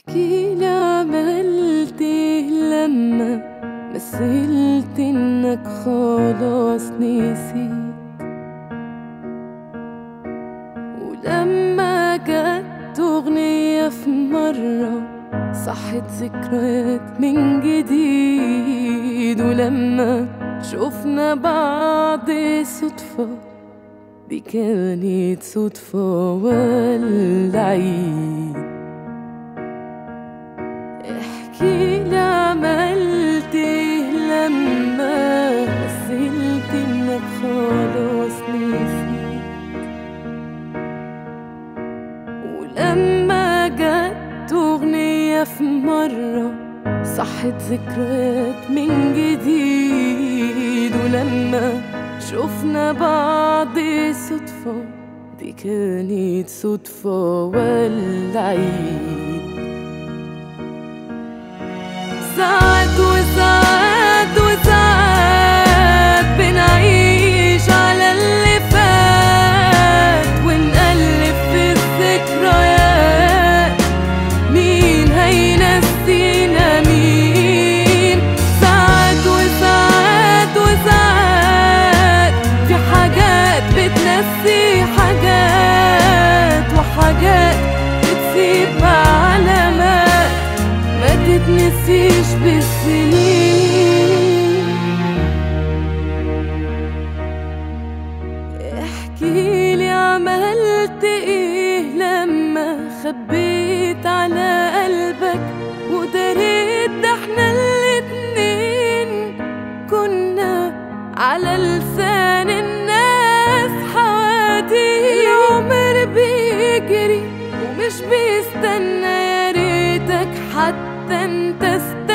احكيلي عملت ايه لما مثلت انك خلاص نسيت ولما جت اغنية في مرة صحت ذكريات من جديد ولما شفنا بعض صدفة دي كانت صدفة ولا عيد احكيلي عملت ايه لما مثلت انك خلاص نسيت ولما جت اغنية في مرة صحت ذكريات من جديد ولما شفنا بعض صدفة دي كانت صدفة ولا عيد ساعات وساعات وساعات بنعيش على اللي فات ونقلب في الذكريات مين هينسينا مين ساعات وساعات وساعات في حاجات بتنسي حاجات وحاجات بتسيب علامات ما تتنسيش بالسنين احكيلي عملت ايه لما خبيت على قلبك وداريت ده احنا الاتنين كنا على لسان الناس حواديت العمر بيجري ومش بيستنى يا ريتك حتى انت استنى